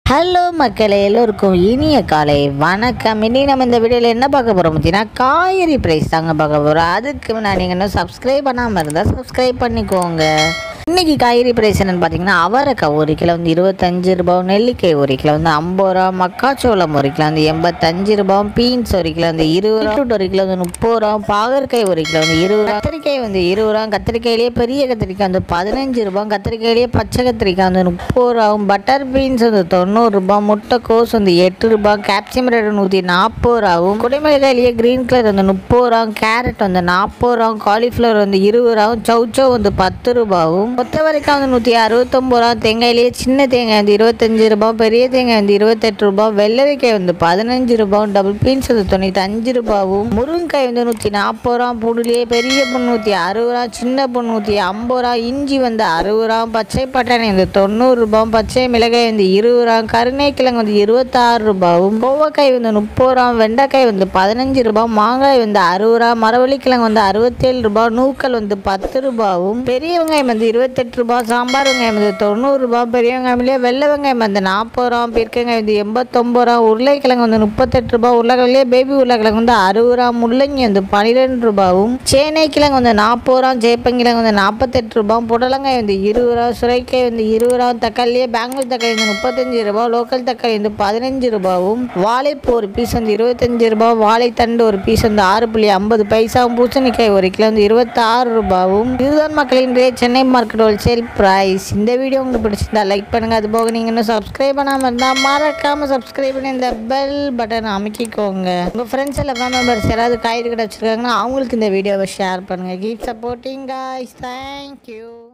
hello மக்களே எல்லோருக்கும் இனிய காலை வணக்கம் இன்னைக்கு நம்ம இந்த வீடியோவில் என்ன பார்க்க போகிறோம் பார்த்தீங்கன்னா காய்கறி ப்ரைஸ் தாங்க பார்க்க போகிறோம் அதுக்கு முன்னாடி நீங்கள் இன்னும் சப்ஸ்கிரைப் பண்ணாமல் இருந்தால் சப்ஸ்கிரைப் பண்ணிக்கோங்க இன்னைக்கு காய்கறி ப்ரைஸ் என்னென்னு பார்த்தீங்கன்னா அவரைக்காய் ஒரு கிலோ வந்து இருபத்தஞ்சு ரூபாய் நெல்லிக்காய் ஒரு கிலோ வந்து ஐம்பது ரூபா மக்காச்சோளம் ஒரு கிலோ வந்து எண்பத்தஞ்சு ரூபாய் பீன்ஸ் ஒரு கிலோ வந்து இருபது ரூபா பீட்ரூட் ஒரு கிலோ வந்து முப்பது ரூபா பாகற்காய் ஒரு கிலோ வந்து இருபது ரூபா கத்திரிக்காய் வந்து இருபது ரூபா கத்திரிக்காயிலேயே பெரிய கத்திரிக்காய் வந்து பதினஞ்சு ரூபாய் கத்திரிக்காயிலேயே பச்சை கத்திரிக்காய் வந்து முப்பது ரூபாவும் பட்டர் பீன்ஸ் வந்து தொண்ணூறுரூபா முட்டைக்கோஸ் வந்து எட்டு ரூபாய் கேப்சியம் ரேட் நூற்றி நாற்பது ரூபாவும் குடைமிளகாயிலேயே க்ரீன் கலர் வந்து முப்பது ரூபா கேரட் வந்து நாற்பது ரூபா காலிஃப்ளவர் வந்து இருபது ரூபாவும் சௌச்சோ வந்து பத்து ரூபாவும் கொத்தவரைக்காய் வந்து நூற்றி அறுபத்தொம்பது ரூபா தேங்காயிலேயே சின்ன தேங்காய் வந்து இருபத்தஞ்சு ரூபாய் பெரிய தேங்காய் வந்து இருபத்தெட்டு ரூபாய் வெள்ளரிக்காய் வந்து பதினஞ்சு ரூபாயும் டபுள் பீன்ஸ் வந்து தொண்ணூத்தஞ்சு ரூபாவும் முருங்கைக்காய் வந்து நூற்றி நாற்பது ரூபா பூண்டுலேயே பெரிய பொண்ணு நூற்றி அறுபது ரூபா சின்ன பொண்ணு நூற்றி ஐம்பது ரூபா இஞ்சி வந்து அறுபது ரூபா பச்சை பட்டாணி வந்து தொண்ணூறு ரூபாய் பச்சை மிளகாய் வந்து இருபது ரூபா கருணைக்கிழங்கு வந்து இருபத்தாறு ரூபாவும் கோவக்காய் வந்து முப்பது ரூபா வெண்டைக்காய் வந்து பதினஞ்சு ரூபாய் மாங்காய் வந்து அறுபது ரூபா மரவள்ளிக்கிழங்கு வந்து அறுபத்தேழு ரூபாய் நூக்கல் வந்து பத்து ரூபாவும் பெரிய வெங்காயம் வந்து இருபத்தெட்டு ரூபாய் சாம்பார் வெங்காயம் வந்து தொண்ணூறு ரூபாய் பெரிய வெங்காயம்லேயே வெள்ளை வெங்காயம் வந்து நாற்பது ரூபா பீர்க்கங்காய் வந்து எண்பத்தொம்பது ரூபா உருளைக்கிழங்கு வந்து முப்பத்தெட்டு ரூபாய் உருளைக்கிழங்குலேயே பேபி உருளைக்கிழங்கு வந்து அறுபது ரூபா முள்ளங்கி வந்து பன்னிரெண்டு ரூபாவும் சேனை கிழங்கு வந்து நாற்பது ரூபா சேப்பங்கிழங்கு வந்து நாற்பத்தெட்டு ரூபாய் புடலங்காய் வந்து இருபது ரூபா சுரைக்காய் வந்து இருபது ரூபா தக்காளியே பெங்களூர் தக்காளி வந்து முப்பத்தஞ்சு ரூபாய் லோக்கல் தக்காளி வந்து பதினஞ்சு ரூபாவும் வாழைப்பூ ஒரு பீஸ் வந்து இருபத்தஞ்சு ரூபாய் வாழைத்தண்டு ஒரு பீஸ் வந்து ஆறு புள்ளி ஐம்பது பைசாவும் பூசணிக்காய் ஒரு கிலோ வந்து இருபத்தாறு ரூபாவும் இதுதான் மக்களின் rate Chennai market wholesale price இந்த வீடியோ உங்களுக்கு பிடிச்சிருந்தா லைக் பண்ணுங்கள் அது போக நீங்கள் இன்னும் சப்ஸ்கிரைப் பண்ணாமல் இருந்தால் மறக்காமல் சப்ஸ்கிரைப் பண்ணி இந்த பெல் பட்டன் அமைக்கிக்கோங்க உங்கள் ஃப்ரெண்ட்ஸ் எல்லாம் மெம்பர்ஸ் யாராவது காய்கறி கடை வச்சுருக்காங்கன்னா அவங்களுக்கு இந்த வீடியோவை ஷேர் பண்ணுங்கள் கீப் சப்போர்ட்டிங் காய்ஸ் தேங்க்யூ